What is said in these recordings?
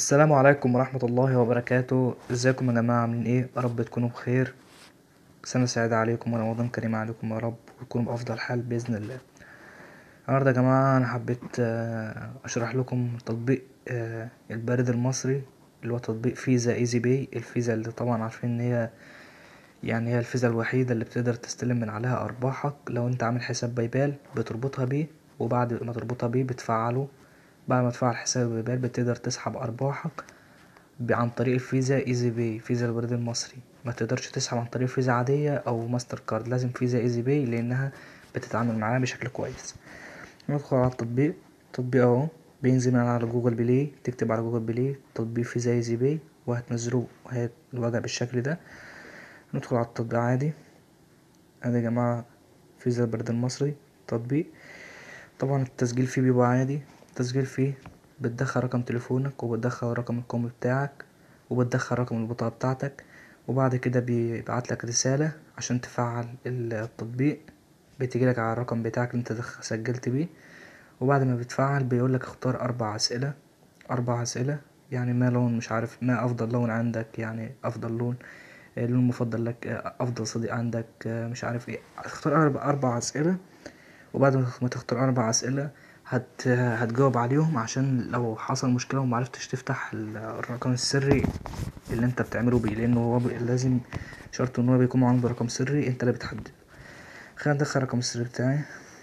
السلام عليكم ورحمة الله وبركاته ازيكم يا جماعة عاملين ايه يا رب تكونوا بخير سنة سعيدة عليكم ورمضان كريم عليكم يا رب وتكونوا بأفضل حال بإذن الله النهاردة يا جماعة أنا حبيت آه، أشرح لكم تطبيق آه، البريد المصري اللي هو تطبيق فيزا ايزي باي الفيزا اللي طبعا عارفين ان هي يعني هي الفيزا الوحيدة اللي بتقدر تستلم من عليها أرباحك لو انت عامل حساب بايبال بتربطها بيه وبعد ما تربطها بيه بتفعله بعد ما تفعل حساب بايبال بتقدر تسحب أرباحك ب- عن طريق الفيزا ايزي باي فيزا البريد المصري ما تقدرش تسحب عن طريق فيزا عادية أو ماستر كارد لازم فيزا ايزي باي لأنها بتتعامل معاها بشكل كويس ندخل على التطبيق التطبيق اهو بينزل من على جوجل بلاي تكتب على جوجل بلاي تطبيق فيزا ايزي باي وهتنزله وهي الوضع بالشكل ده ندخل على التطبيق عادي ادي يا جماعة فيزا البريد المصري تطبيق طبعا التسجيل فيه بيبقى عادي التسجيل فيه بتدخل رقم تليفونك وبتدخل رقم القومي بتاعك وبتدخل رقم البطاقة بتاعتك وبعد كده بيبعتلك رسالة عشان تفعل التطبيق بتجيلك على الرقم بتاعك اللي انت دخ- سجلت بيه وبعد ما بتفعل بيقولك اختار أربع أسئلة أربع أسئلة يعني ما لون مش عارف ما أفضل لون عندك يعني أفضل لون آه، اللون المفضل لك آه، أفضل صديق عندك آه، مش عارف ايه اختار أربع, أربع أسئلة وبعد ما تختار أربع أسئلة هت... هتجاوب عليهم عشان لو حصل مشكلة ومعرفتش تفتح ال- الرقم السري اللي انت بتعمله بيه لأنه هو بي- لازم شرط ان هو بيكون عنده رقم سري انت اللي بتحدده خلينا ندخل الرقم السري بتاعي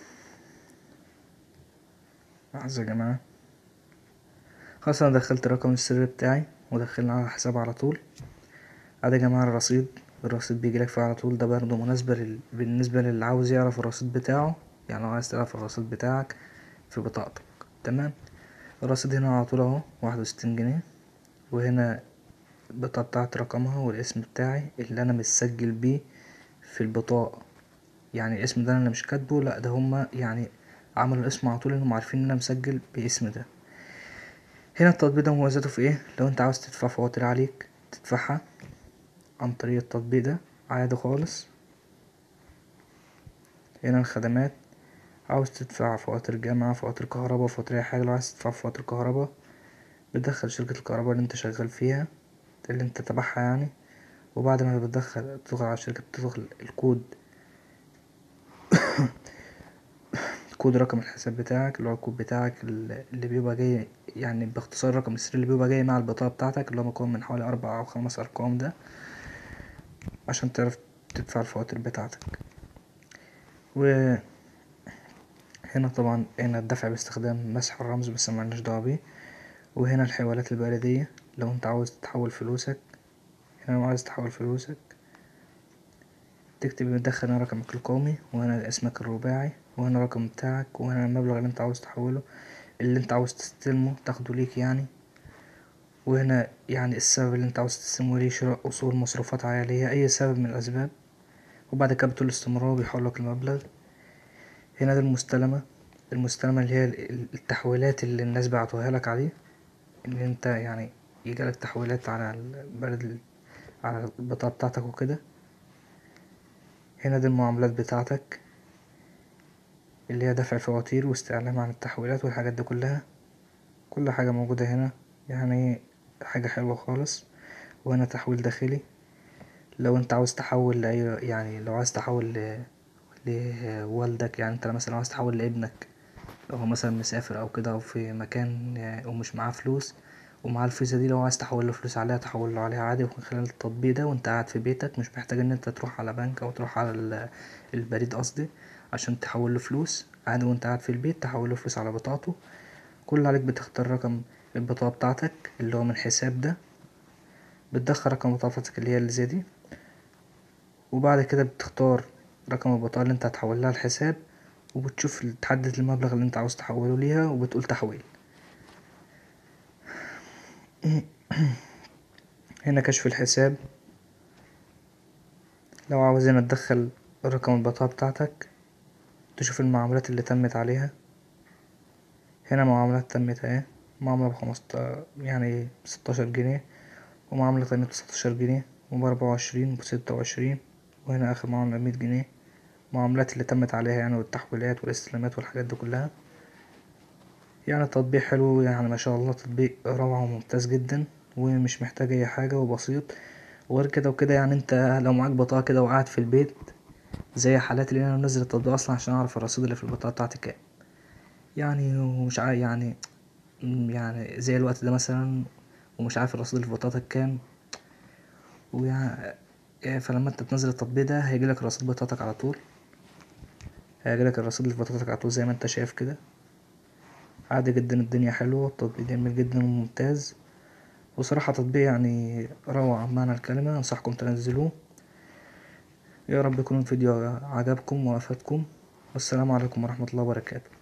لحظة يا جماعة خلاص انا دخلت الرقم السري بتاعي ودخلنا على الحساب على طول ادي يا جماعة الرصيد الرصيد بيجيلك فيه على طول ده برضه مناسبة لل... بالنسبة للي عاوز يعرف الرصيد بتاعه يعني لو عايز تعرف الرصيد بتاعك في بطاقتك تمام الرصيد هنا على طول اهو واحد وستين جنيه وهنا البطاقة بتاعت رقمها والاسم بتاعي اللي انا متسجل بيه في البطاقة يعني الاسم ده انا مش كاتبه لا ده هما يعني عملوا الاسم على طول انهم عارفين ان انا مسجل باسم ده هنا التطبيق ده مميزاته في ايه لو انت عاوز تدفع فواتير عليك تدفعها عن طريق التطبيق ده عادي خالص هنا الخدمات عاوز تدفع فواتير جامعة فواتير كهرباء فواتير أي حاجة لو عايز تدفع فواتير كهرباء بتدخل شركة الكهرباء اللي انت شغال فيها اللي انت تبعها يعني وبعد ما بتدخل تدخل على الشركة بتدخل الكود كود رقم الحساب بتاعك اللي هو الكود بتاعك اللي بيبقى جاي يعني باختصار الرقم السري اللي بيبقى جاي مع البطاقة بتاعتك اللي هو مكون من حوالي أربع أو خمس أرقام ده عشان تعرف تدفع الفواتير بتاعتك و هنا طبعا هنا الدفع باستخدام مسح الرمز بس ملناش دعوة بيه وهنا الحوالات البريدية لو انت عاوز تحول فلوسك هنا لو عايز تحول فلوسك تكتب تدخل هنا رقمك القومي وهنا اسمك الرباعي وهنا الرقم بتاعك وهنا المبلغ اللي انت عاوز تحوله اللي انت عاوز تستلمه تاخده ليك يعني وهنا يعني السبب اللي انت عاوز تستلمه ليه شراء أصول مصروفات عائلية أي سبب من الأسباب وبعد كده بتقول استمرار بيحولك المبلغ هنا ده المستلمة المستلمة اللي هي ال- التحويلات اللي الناس بعتوها لك عليه ان انت يعني يجيلك تحويلات على البلد ال- على البطاقة بتاعتك وكده هنا دي المعاملات بتاعتك اللي هي دفع فواتير واستعلام عن التحويلات والحاجات دي كلها كل حاجة موجودة هنا يعني حاجة حلوة خالص وهنا تحويل داخلي لو انت عاوز تحول لأي يعني لو عايز تحول ل... لوالدك يعني انت مثلا عاوز تحول لابنك لو هو مثلا مسافر او كده او في مكان يعني ومش معاه فلوس ومعاه الفيزا دي لو عايز تحول له فلوس عليها تحول له عليها عادي من خلال التطبيق ده وانت قاعد في بيتك مش محتاج ان انت تروح على بنك او تروح على ال- البريد قصدي عشان تحول له فلوس عادي وانت قاعد في البيت تحول له فلوس على بطاقته كل اللي عليك بتختار رقم البطاقة بتاعتك اللي هو من الحساب ده بتدخل رقم بطاقتك اللي هي اللي زي دي وبعد كده بتختار رقم البطاقة اللي انت هتحول لها الحساب وبتشوف تحدد المبلغ اللي انت عاوز تحوله ليها وبتقول تحويل هنا كشف الحساب لو عاوز هنا تدخل رقم البطاقة بتاعتك تشوف المعاملات اللي تمت عليها هنا معاملات تمت اهي معاملة بخمسة يعني ستاشر جنيه ومعاملة تانية بتسعتاشر جنيه وبأربعة وعشرين وبستة وعشرين وهنا آخر معاملة بمية جنيه معاملات اللي تمت عليها يعني والتحويلات والاستلامات والحاجات دي كلها يعني التطبيق حلو يعني مشاء الله تطبيق روعة وممتاز جدا ومش محتاج اي حاجة وبسيط وغير كدا وكدا يعني انت لو معاك بطاقة كدا وقاعد في البيت زي حالاتي لأن انا منزل التطبيق اصلا عشان اعرف الرصيد اللي في البطاقة بتاعتي كام يعني ومش عا يعني يعني زي الوقت دا مثلا ومش عارف الرصيد اللي في بطاقتك كام ويع فا لما انت تنزل التطبيق دا هيجيلك رصيد بطاقتك على طول هيجيلك الرصيد اللي في بطاقتك على طول زي ما انت شايف كدا عادي جدا الدنيا حلوة والتطبيق جميل جدا وممتاز وصراحة تطبيق يعني روعة بمعنى الكلمة انصحكم تنزلوه يارب يكون الفيديو عجبكم وافادكم والسلام عليكم ورحمة الله وبركاته